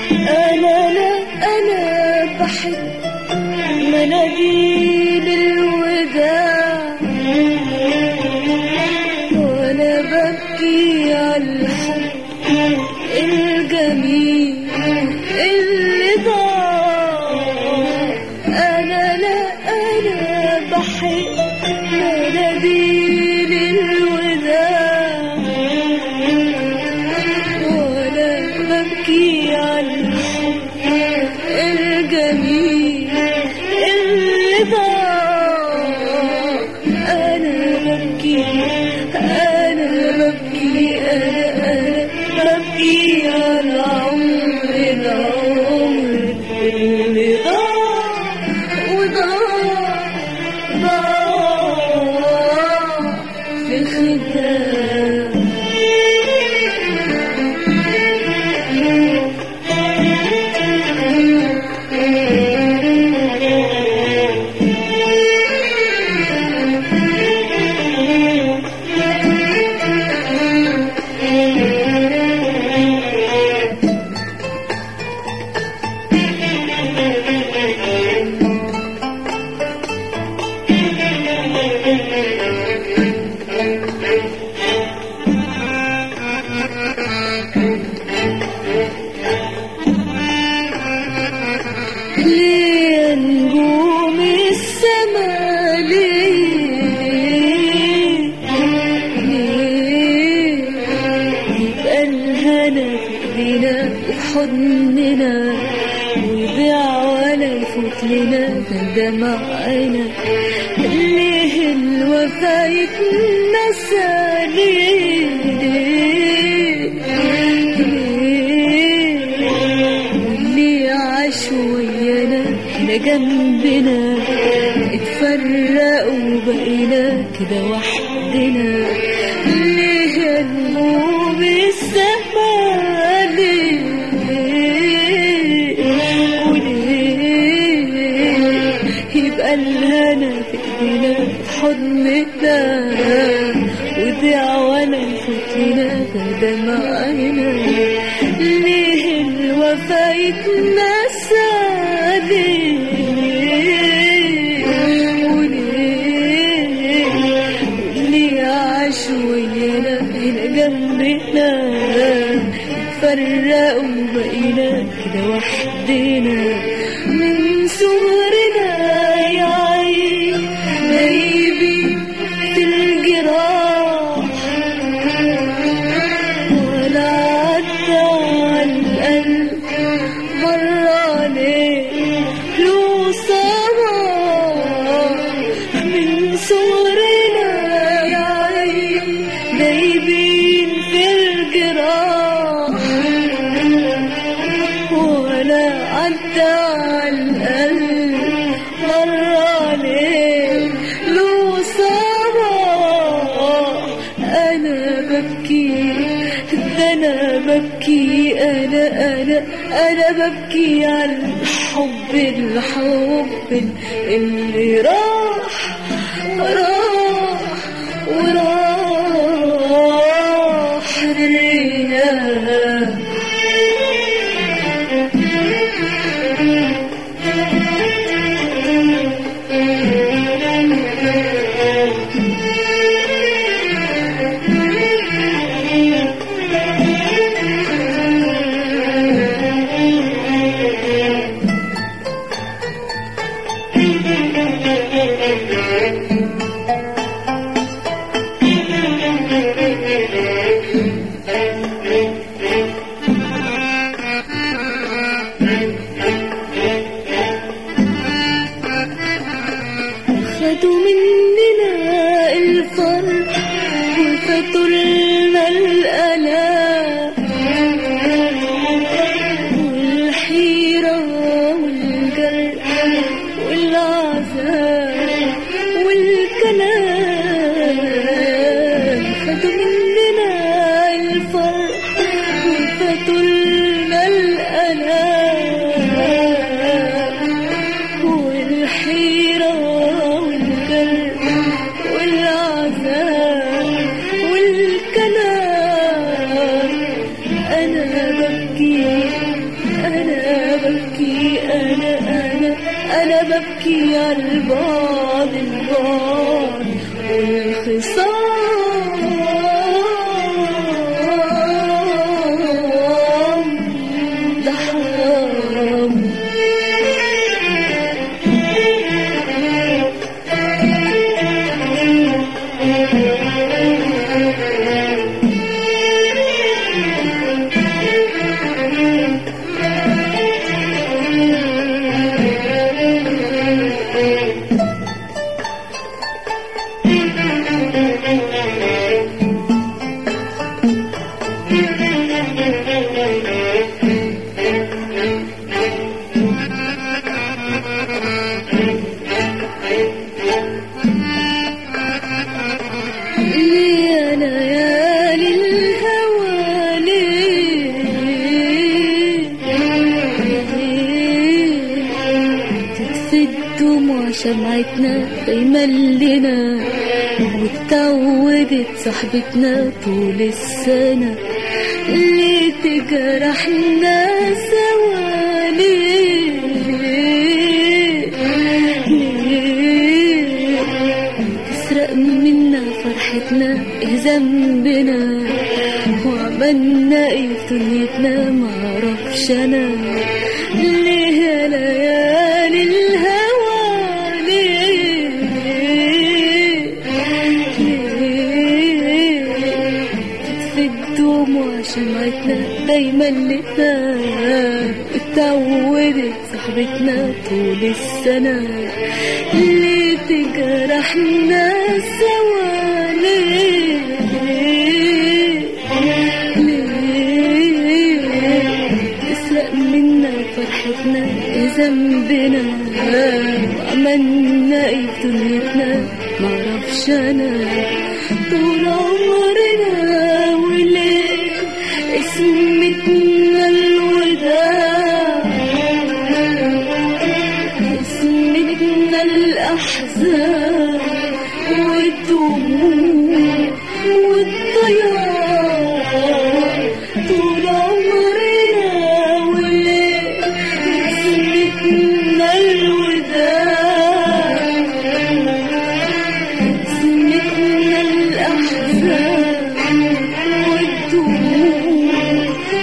أنا لا أنا بحب مناديل الوداع وأنا ببكي على الحب الجميل اللي ضاع أنا لا أنا بحب مناديل الوداع ولا ببكي على الحب الجميل اللي ضاع أنا ببكي أنا ببكي أنا أنا ببكي على عمر العمر اللي ضاع وضاع ضاع في خدام ليه نجوم السما ليه ليه يبقى الهنا في ايدينا وحضننا ويضيع ولا يفوت لنا دمع عينا ليه الوفا يتنسى ليه ليه واللي عاش ويانا احنا جنبنا اتفرقوا وبقينا كده وحدنا ليه يا نجوم السما ليه وليه يبقى الهنا في ايدينا في حضننا وضيع ولا يفوت لنا دمع عينا ليه الوفا يتنسى ليه وليه اللي عاش ويانا هنا جنبنا فرقوا وبقينا كده وحدنا من صغرنا يا عين غايبي في الجراح ولا عدى على القلب مرة عليه له صباح من صغرنا يا عين دايبين في الجراح ولا عدى على القلب مرة عليه له صباح أنا ببكي ده أنا ببكي أنا أنا أنا ببكي على الحب الحب اللي راح راح وراح ليا خدوا مننا الفرح وفاتوا لنا الآلام والحيرة والجرح والعذاب والكلام خدوا مننا الفرح وفاتوا لنا الآلام والحيرة والجرح والعذاب والكلام أنا ببكي أنا أنا ببكي على البعد البعد والخصام ده حرام ليه ليالي الهوى ليه تطفي الدموع شمعتنا دايما لنا واتعودت صاحبتنا طول السنة ليه تجرحنا سوا ليه ليه تسرق منا فرحتنا ايه ذنبنا وعملنا ايه في دنيتنا معرفش انا ليه يا ليالي الهوى ليه ليه تطفي الدموع شمعتنا دايما لنا اتعودت صاحبتنا طول السنة ليه تجرحنا سوا ليه ليه تسرق منا فرحتنا ايه ذنبنا وعملنا ايه في دنيتنا معرفش انا طول عمرنا وليه اسمتنا الوداع اسمتنا الأحزان والدموع والضياع طول عمرنا وليه اسمتنا الوداع اسمتنا الأحزان والدموع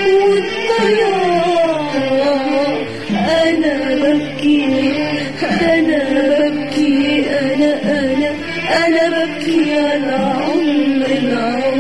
والضياع أنا ببكي أنا ببكي أنا أنا أنا ببكي على عمر العمر